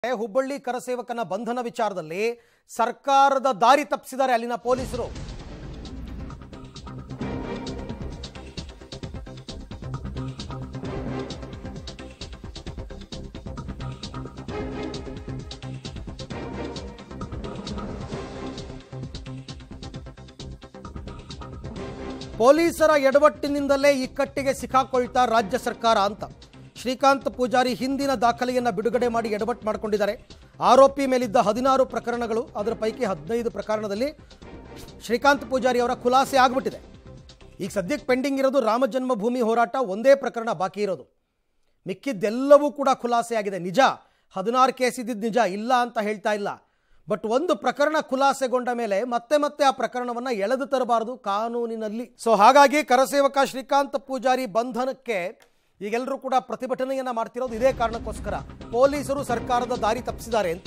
ಹುಬ್ಬಳ್ಳಿ ಕರಸೇವಕನ ಬಂಧನ ವಿಚಾರದಲ್ಲಿ ಸರ್ಕಾರದ ದಾರಿ ತಪ್ಪಿಸಿದ್ದಾರೆ ಅಲ್ಲಿನ ಪೊಲೀಸರು ಪೊಲೀಸರ ಎಡವಟ್ಟಿನಿಂದಲೇ ಇಕ್ಕಟ್ಟಿಗೆ ಸಿಕ್ಕಾಕೊಳ್ತಾ ರಾಜ್ಯ ಸರ್ಕಾರ ಅಂತ ಶ್ರೀಕಾಂತ್ ಪೂಜಾರಿ ಹಿಂದಿನ ದಾಖಲೆಯನ್ನು ಬಿಡುಗಡೆ ಮಾಡಿ ಎಡವಟ್ಟು ಮಾಡಿಕೊಂಡಿದ್ದಾರೆ ಆರೋಪಿ ಮೇಲಿದ್ದ ಹದಿನಾರು ಪ್ರಕರಣಗಳು ಅದರ ಪೈಕಿ ಹದಿನೈದು ಪ್ರಕರಣದಲ್ಲಿ ಶ್ರೀಕಾಂತ್ ಪೂಜಾರಿ ಅವರ ಖುಲಾಸೆ ಆಗಿಬಿಟ್ಟಿದೆ ಈಗ ಸದ್ಯಕ್ಕೆ ಪೆಂಡಿಂಗ್ ಇರೋದು ರಾಮ ಜನ್ಮಭೂಮಿ ಹೋರಾಟ ಒಂದೇ ಪ್ರಕರಣ ಬಾಕಿ ಇರೋದು ಮಿಕ್ಕಿದ್ದೆಲ್ಲವೂ ಕೂಡ ಖುಲಾಸೆ ಆಗಿದೆ ನಿಜ ಹದಿನಾರು ಕೇಸ್ ಇದ್ದಿದ್ದು ನಿಜ ಇಲ್ಲ ಅಂತ ಹೇಳ್ತಾ ಇಲ್ಲ ಬಟ್ ಒಂದು ಪ್ರಕರಣ ಖುಲಾಸೆಗೊಂಡ ಮೇಲೆ ಮತ್ತೆ ಮತ್ತೆ ಆ ಪ್ರಕರಣವನ್ನು ಎಳೆದು ತರಬಾರದು ಕಾನೂನಿನಲ್ಲಿ ಸೊ ಹಾಗಾಗಿ ಕರಸೇವಕ ಶ್ರೀಕಾಂತ್ ಪೂಜಾರಿ ಬಂಧನಕ್ಕೆ ಈಗೆಲ್ಲರೂ ಕೂಡ ಪ್ರತಿಭಟನೆಯನ್ನ ಮಾಡ್ತಿರೋದು ಇದೇ ಕಾರಣಕ್ಕೋಸ್ಕರ ಪೊಲೀಸರು ಸರ್ಕಾರದ ದಾರಿ ತಪ್ಪಿಸಿದ್ದಾರೆ ಅಂತ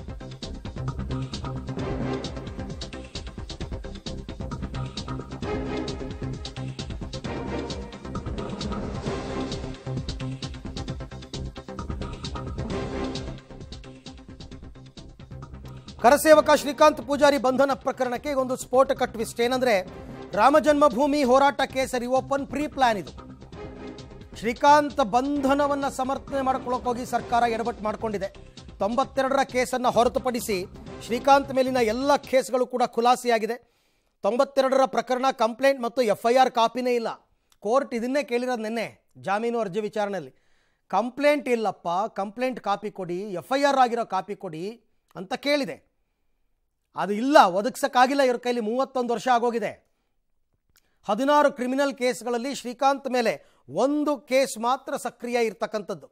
ಕರಸೇವಕ ಶ್ರೀಕಾಂತ್ ಪೂಜಾರಿ ಬಂಧನ ಪ್ರಕರಣಕ್ಕೆ ಈಗ ಒಂದು ಸ್ಫೋಟಕ ಟ್ವಿಸ್ಟ್ ಏನಂದ್ರೆ ರಾಮ ಜನ್ಮಭೂಮಿ ಹೋರಾಟ ಕೇಸ್ ರಿಓಪನ್ ಪ್ರೀ ಪ್ಲಾನ್ ಇದು ಶ್ರೀಕಾಂತ್ ಬಂಧನವನ್ನು ಸಮರ್ಥನೆ ಮಾಡ್ಕೊಳ್ಳೋಕೆ ಹೋಗಿ ಸರ್ಕಾರ ಎಡವಟ್ಟು ಮಾಡಿಕೊಂಡಿದೆ ತೊಂಬತ್ತೆರಡರ ಕೇಸನ್ನು ಹೊರತುಪಡಿಸಿ ಶ್ರೀಕಾಂತ್ ಮೇಲಿನ ಎಲ್ಲ ಕೇಸ್ಗಳು ಕೂಡ ಖುಲಾಸೆಯಾಗಿದೆ ತೊಂಬತ್ತೆರಡರ ಪ್ರಕರಣ ಕಂಪ್ಲೇಂಟ್ ಮತ್ತು ಎಫ್ ಐ ಆರ್ ಕಾಪಿನೇ ಇಲ್ಲ ಕೋರ್ಟ್ ಇದನ್ನೇ ಕೇಳಿರೋದು ನಿನ್ನೆ ಜಾಮೀನು ಅರ್ಜಿ ವಿಚಾರಣೆಯಲ್ಲಿ ಕಂಪ್ಲೇಂಟ್ ಇಲ್ಲಪ್ಪ ಕಂಪ್ಲೇಂಟ್ ಕಾಪಿ ಕೊಡಿ ಎಫ್ ಐ ಆರ್ ಆಗಿರೋ ಕಾಪಿ ಕೊಡಿ ಅಂತ ಕೇಳಿದೆ ಅದು ಇಲ್ಲ ಒದಗಿಸೋಕ್ಕಾಗಿಲ್ಲ ಇವ್ರ ಕೈಲಿ ಮೂವತ್ತೊಂದು ವರ್ಷ ಆಗೋಗಿದೆ ಹದಿನಾರು ಕ್ರಿಮಿನಲ್ ಕೇಸ್ಗಳಲ್ಲಿ ಶ್ರೀಕಾಂತ್ ಮೇಲೆ ಒಂದು ಕೇಸ್ ಮಾತ್ರ ಸಕ್ರಿಯ ಇರ್ತಕ್ಕಂಥದ್ದು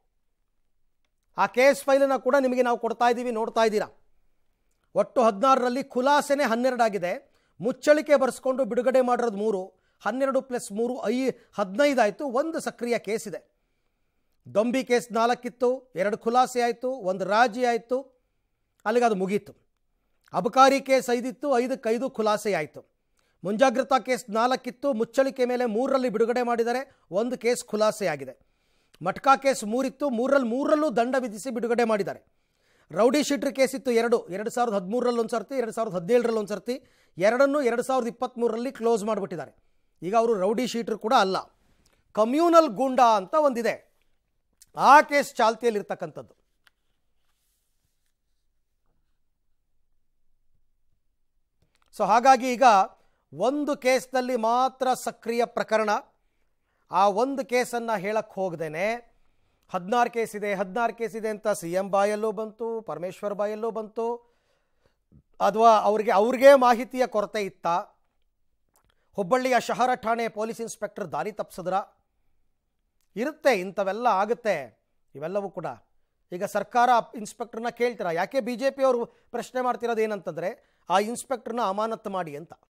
ಆ ಕೇಸ್ ಫೈಲನ್ನು ಕೂಡ ನಿಮಗೆ ನಾವು ಕೊಡ್ತಾ ಇದ್ದೀವಿ ನೋಡ್ತಾ ಇದ್ದೀರಾ ಒಟ್ಟು ಹದಿನಾರರಲ್ಲಿ ಖುಲಾಸೆನೇ ಹನ್ನೆರಡಾಗಿದೆ ಮುಚ್ಚಳಿಕೆ ಬರೆಸ್ಕೊಂಡು ಬಿಡುಗಡೆ ಮಾಡಿರೋದು ಮೂರು ಹನ್ನೆರಡು ಪ್ಲಸ್ ಮೂರು ಐ ಹದಿನೈದು ಆಯಿತು ಒಂದು ಸಕ್ರಿಯ ಕೇಸ್ ಇದೆ ದೊಂಬಿ ಕೇಸ್ ನಾಲ್ಕಿತ್ತು ಎರಡು ಖುಲಾಸೆ ಆಯಿತು ಒಂದು ರಾಜಿ ಆಯಿತು ಅಲ್ಲಿಗೆ ಅದು ಮುಗೀತು ಅಬಕಾರಿ ಕೇಸ್ ಐದಿತ್ತು ಐದಕ್ಕೆ ಐದು ಖುಲಾಸೆ ಆಯಿತು ಮುಂಜಾಗ್ರತಾ ಕೇಸ್ ನಾಲ್ಕಿತ್ತು ಮುಚ್ಚಳಿಕೆ ಮೇಲೆ ಮೂರರಲ್ಲಿ ಬಿಡುಗಡೆ ಮಾಡಿದರೆ ಒಂದು ಕೇಸ್ ಖುಲಾಸೆ ಆಗಿದೆ ಮಟ್ಕಾ ಕೇಸ್ ಮೂರಿತ್ತು ಮೂರಲ್ಲಿ ಮೂರಲ್ಲೂ ದಂಡ ವಿಧಿಸಿ ಬಿಡುಗಡೆ ಮಾಡಿದ್ದಾರೆ ರೌಡಿ ಶೀಟ್ರ್ ಕೇಸ್ ಇತ್ತು ಎರಡು ಎರಡು ಸಾವಿರದ ಹದಿಮೂರರಲ್ಲಿ ಒಂದು ಸರ್ತಿ ಎರಡು ಸಾವಿರದ ಹದಿನೇಳರಲ್ಲಿ ಒಂದು ಸರ್ತಿ ಎರಡನ್ನು ಎರಡು ಸಾವಿರದ ಇಪ್ಪತ್ತ್ಮೂರರಲ್ಲಿ ಕ್ಲೋಸ್ ಮಾಡಿಬಿಟ್ಟಿದ್ದಾರೆ ಈಗ ಅವರು ರೌಡಿ ಶೀಟ್ರ್ ಕೂಡ ಅಲ್ಲ ಕಮ್ಯೂನಲ್ ಗೂಂಡಾ ಅಂತ ಒಂದಿದೆ ಆ ಕೇಸ್ ಚಾಲ್ತಿಯಲ್ಲಿರ್ತಕ್ಕಂಥದ್ದು ಸೊ ಹಾಗಾಗಿ ಈಗ ಒಂದು ಕೇಸ್ನಲ್ಲಿ ಮಾತ್ರ ಸಕ್ರಿಯ ಪ್ರಕರಣ ಆ ಒಂದು ಕೇಸನ್ನು ಹೇಳಕ್ಕೆ ಹೋಗ್ದೇನೆ ಹದಿನಾರು ಕೇಸ್ ಇದೆ ಹದಿನಾರು ಕೇಸ್ ಇದೆ ಅಂತ ಸಿ ಎಂ ಬಾಯಲ್ಲೂ ಬಂತು ಪರಮೇಶ್ವರ್ ಬಾಯಲ್ಲೂ ಬಂತು ಅಥವಾ ಅವ್ರಿಗೆ ಅವ್ರಿಗೆ ಮಾಹಿತಿಯ ಕೊರತೆ ಇತ್ತ ಹುಬ್ಬಳ್ಳಿಯ ಶಹರ ಠಾಣೆ ಪೊಲೀಸ್ ಇನ್ಸ್ಪೆಕ್ಟರ್ ದಾರಿ ತಪ್ಪಿಸಿದ್ರ ಇರುತ್ತೆ ಇಂಥವೆಲ್ಲ ಆಗುತ್ತೆ ಇವೆಲ್ಲವೂ ಕೂಡ ಈಗ ಸರ್ಕಾರ ಇನ್ಸ್ಪೆಕ್ಟರ್ನ ಕೇಳ್ತೀರಾ ಯಾಕೆ ಬಿ ಜೆ ಪಿಯವರು ಪ್ರಶ್ನೆ ಮಾಡ್ತಿರೋದು ಏನಂತಂದರೆ ಆ ಇನ್ಸ್ಪೆಕ್ಟರ್ನ ಅಮಾನತ್ತು ಮಾಡಿ ಅಂತ